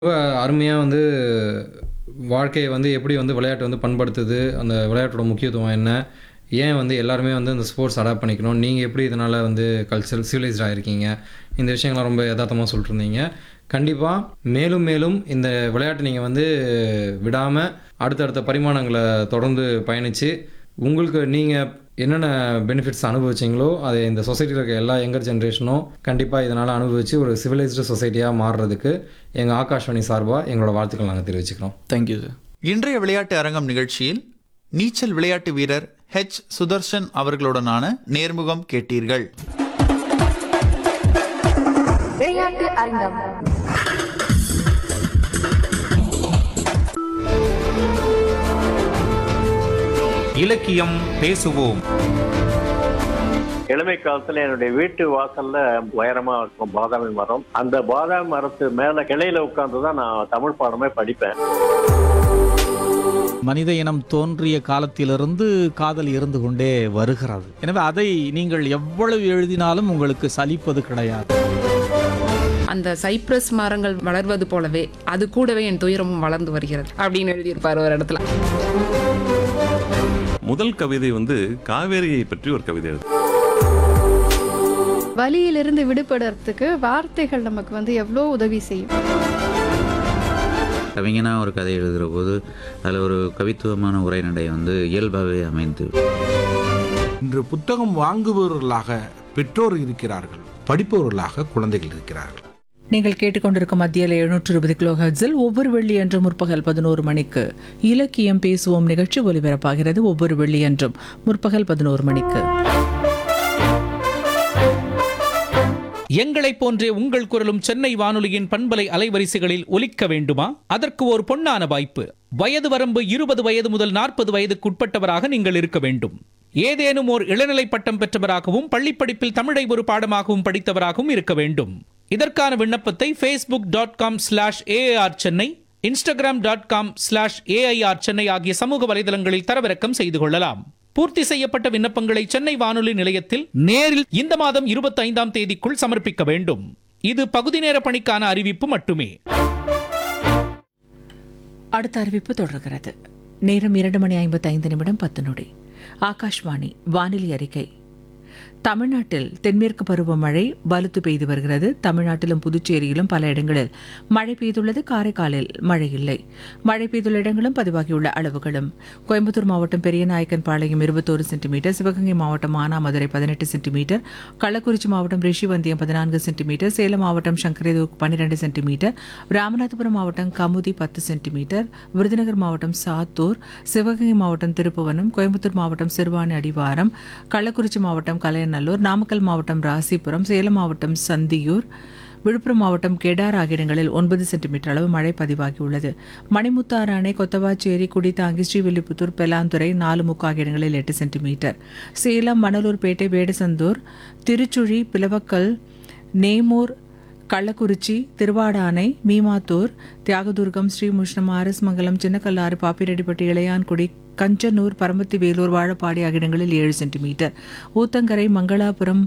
ரொம்ப அருமையாக வந்து வாழ்க்கையை வந்து எப்படி வந்து விளையாட்டு வந்து பண்படுத்துது அந்த விளையாட்டோட முக்கியத்துவம் என்ன ஏன் வந்து எல்லாருமே வந்து இந்த ஸ்போர்ட்ஸ் அடாப்ட் பண்ணிக்கணும் நீங்கள் எப்படி இதனால் வந்து கல்ச்சரல் சிவிலைஸ்ட் ஆகிருக்கீங்க இந்த விஷயங்கள்லாம் ரொம்ப யதார்த்தமாக சொல்லிட்டுருந்தீங்க கண்டிப்பாக மேலும் மேலும் இந்த விளையாட்டு நீங்கள் வந்து விடாமல் அடுத்தடுத்த பரிமாணங்களை தொடர்ந்து பயணித்து உங்களுக்கு நீங்கள் என்னென்ன பெனிஃபிட்ஸ் அனுபவிச்சிங்களோ அதை இந்த சொசைட்டியில் இருக்க எல்லா யங்கர் ஜென்ரேஷனும் கண்டிப்பாக இதனால் அனுபவித்து ஒரு சிவிலைஸ்டு சொசைட்டியாக மாறுறதுக்கு எங்கள் ஆகாஷ்வாணி சார்பாக எங்களோட வாழ்த்துக்கள் நாங்கள் தெரிவிச்சுக்கிறோம் தேங்க்யூ சார் இன்றைய விளையாட்டு அரங்கம் நிகழ்ச்சியில் நீச்சல் விளையாட்டு வீரர் ஹெச் சுதர்ஷன் அவர்களுடனான நேர்முகம் கேட்டீர்கள் விளையாட்டு அரங்கம் இலக்கியம் பேசுவோம் இளமை காலத்துல என்னுடைய வீட்டு வாசல்ல உயரமா இருக்கும் பாதாமி மரம் அந்த பாதாமி மரத்து மேல கிளையில உட்கார்ந்து தான் நான் தமிழ் பாடமே படிப்பேன் மனித இனம் தோன்றிய காலத்திலிருந்து காதல் இருந்து கொண்டே வருகிறது எனவே அதை நீங்கள் எவ்வளவு எழுதினாலும் உங்களுக்கு சலிப்பது கிடையாது அந்த சைப்ரஸ் மரங்கள் வளர்வது போலவே அது கூடவே என் துயரமும் வளர்ந்து வருகிறது அப்படின்னு எழுதியிருப்பார் ஒரு இடத்துல முதல் கவிதை வந்து காவேரியை பற்றி ஒரு கவிதை எழுது வலியிலிருந்து விடுபடுறதுக்கு வார்த்தைகள் நமக்கு வந்து எவ்வளோ உதவி செய்யும் கவிஞனா ஒரு கதை எழுதுகிற போது அதில் ஒரு கவித்துவமான உரைநடை வந்து இயல்பாகவே அமைந்து இன்று புத்தகம் வாங்குபவர்களாக பெற்றோர் இருக்கிறார்கள் படிப்பவர்களாக குழந்தைகள் இருக்கிறார்கள் நீங்கள் கேட்டுக்கொண்டிருக்கும் மத்தியில் எழுநூற்று இருபது கிலோ ஹெர்ட்ஸில் ஒவ்வொரு வெள்ளியன்று முற்பகல் பதினோரு மணிக்கு இலக்கியம் பேசுவோம் நிகழ்ச்சி ஒலிபரப்பாகிறது ஒவ்வொரு வெள்ளியன்றும் முற்பகல் பதினோரு மணிக்கு எங்களைப் போன்றே உங்கள் குரலும் சென்னை வானொலியின் பண்பலை அலைவரிசைகளில் ஒலிக்க வேண்டுமா அதற்கு ஒரு பொன்னான வாய்ப்பு வயது வரம்பு இருபது வயது முதல் நாற்பது வயதுக்கு உட்பட்டவராக நீங்கள் இருக்க வேண்டும் ஏதேனும் ஓர் இளநிலை பட்டம் பெற்றவராகவும் பள்ளிப்படிப்பில் தமிழை ஒரு பாடமாகவும் படித்தவராகவும் இருக்க வேண்டும் இதற்கான விண்ணப்பத்தை Facebook dot com slash AR Chennai Instagram dot com slash AIR Chennai ஆகிய சமூக வலைதளங்களில் தரவிறக்கம் செய்து கொள்ளலாம் பூர்த்தி செய்யப்பட்ட விண்ணப்பங்களை சென்னை வானொலி நிலையத்தில் நேரில் இந்த மாதம் இருபத்தி ஐந்தாம் தேதிக்குள் சமர்ப்பிக்க வேண்டும் இது பகுதி நேர பணிக்கான அறிவிப்பு மட்டுமே அடுத்த அறிவிப்பு தொடர்கிறது நேரம் இரண்டு மணி ஐம்பத்தி ஐந்து நிமிடம் பத்து நொடி ஆகாஷ்வாணி வானிலை அறிக்கை தமிழ்நாட்டில் தென்மேற்கு பருவமழை வலுத்து பெய்து வருகிறது தமிழ்நாட்டிலும் புதுச்சேரியிலும் பல இடங்களில் மழை பெய்துள்ளது காரைக்காலில் மழை இல்லை மழை பெய்துள்ள இடங்களும் பதிவாகியுள்ள அளவுகளும் கோயம்புத்தூர் மாவட்டம் பெரியநாயக்கன் பாளையம் இருபத்தோரு சென்டிமீட்டர் சிவகங்கை மாவட்டம் மானாமதுரை பதினெட்டு சென்டிமீட்டர் கள்ளக்குறிச்சி மாவட்டம் ரிஷிவந்தியம் பதினான்கு சென்டிமீட்டர் சேலம் மாவட்டம் சங்கரேதூர் பன்னிரண்டு சென்டிமீட்டர் ராமநாதபுரம் மாவட்டம் கமுதி பத்து சென்டிமீட்டர் விருதுநகர் மாவட்டம் சாத்தூர் சிவகங்கை மாவட்டம் திருப்புவனம் கோயம்புத்தூர் மாவட்டம் சிறுவாணி அடிவாரம் கள்ளக்குறிச்சி மாவட்டம் கலையநல்லூர் நாமக்கல் மாவட்டம் ராசிபுரம் சேலம் மாவட்டம் சந்தியூர் விழுப்புரம் மாவட்டம் கெடார் ஆகிய இடங்களில் ஒன்பது சென்டிமீட்டர் அளவு மழை பதிவாகியுள்ளது மணிமுத்தாறு அணை கொத்தவாச்சேரி குடித்தாங்கி ஸ்ரீவில்லிபுத்தூர் பெலாந்துறை நாலு முக்கு ஆகிய இடங்களில் எட்டு சென்டிமீட்டர் சேலம் மணலூர்பேட்டை வேடசந்தூர் திருச்சுழி பிளவக்கல் நேமூர் கள்ளக்குறிச்சி திருவாடானை மீமாத்தூர் தியாகதுர்கம் ஸ்ரீமுஷ்ணம் ஆரஸ்மங்கலம் சின்னக்கல்லாறு பாப்பிரெட்டிப்பட்டி இளையான்குடி கஞ்சனூர் பரமத்தி வேலூர் வாழப்பாடி ஆகிய இடங்களில் ஏழு சென்டிமீட்டர் ஊத்தங்கரை மங்களாபுரம்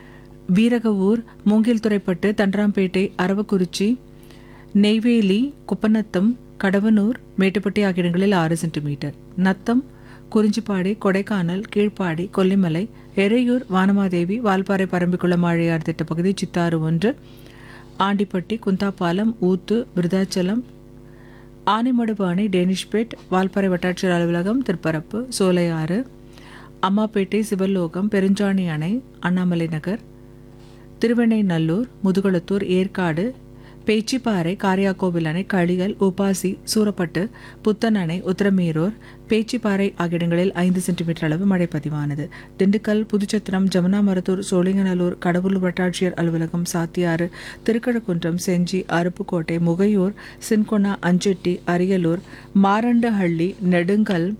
வீரகவூர் மூங்கில்துறைப்பட்டு தண்டராம்பேட்டை அரவக்குறிச்சி நெய்வேலி குப்பநத்தம் கடவனூர் மேட்டுப்பட்டி ஆகிய இடங்களில் ஆறு சென்டிமீட்டர் நத்தம் குறிஞ்சிப்பாடி கொடைக்கானல் கீழ்ப்பாடி கொல்லிமலை எறையூர் வானமாதேவி வால்பாறை பரம்பிக்குளம் ஆழியார் திட்டப்பகுதி சித்தாறு ஒன்று ஆண்டிப்பட்டி குந்தாப்பாலம் ஊத்து விருதாச்சலம் ஆனைமடுப்பு அணை டேனிஷ்பேட் வால்பாறை வட்டாட்சியர் அலுவலகம் திருப்பரப்பு சோலையாறு அம்மாப்பேட்டை சிவலோகம் பெருஞ்சாணி அணை அண்ணாமலை நகர் திருவெண்ணைநல்லூர் முதுகுளத்தூர் ஏற்காடு பேச்சிப்பாறை காரியாக்கோவில் அணை களியல் உபாசி சூரப்பட்டு புத்தன் அணை உத்தரமேரூர் பேச்சிப்பாறை ஆகிய இடங்களில் ஐந்து சென்டிமீட்டர் அளவு மழை பதிவானது திண்டுக்கல் புதுச்சத்திரம் ஜமுனாமரத்தூர் சோழிங்கநல்லூர் கடவுளூர் வட்டாட்சியர் அலுவலகம் சாத்தியாறு திருக்கழுக்குன்றம் செஞ்சி அருப்புக்கோட்டை முகையூர் சின்கொனா அஞ்செட்டி அரியலூர் மாரண்டஹள்ளி நெடுங்கல்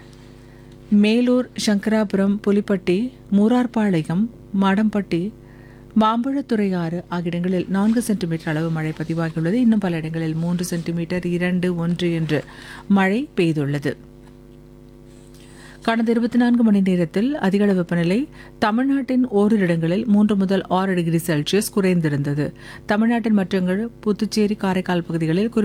மேலூர் சங்கராபுரம் புலிப்பட்டி மூரார்பாளையம் மாடம்பட்டி மாம்பழத்துறையாறு ஆகிய இடங்களில் நான்கு சென்டிமீட்டர் அளவு மழை பதிவாகியுள்ளது இன்னும் பல இடங்களில் மூன்று சென்டிமீட்டர் இரண்டு ஒன்று என்று மழை பெய்துள்ளது கடந்த இருபத்தி நான்கு மணி நேரத்தில் அதிகளவு வெப்பநிலை தமிழ்நாட்டின் ஓரிரு இடங்களில் மூன்று முதல் ஆறு டிகிரி செல்சியஸ் குறைந்திருந்தது தமிழ்நாட்டின் மற்ற புதுச்சேரி காரைக்கால் பகுதிகளில் குறிப்பிட்ட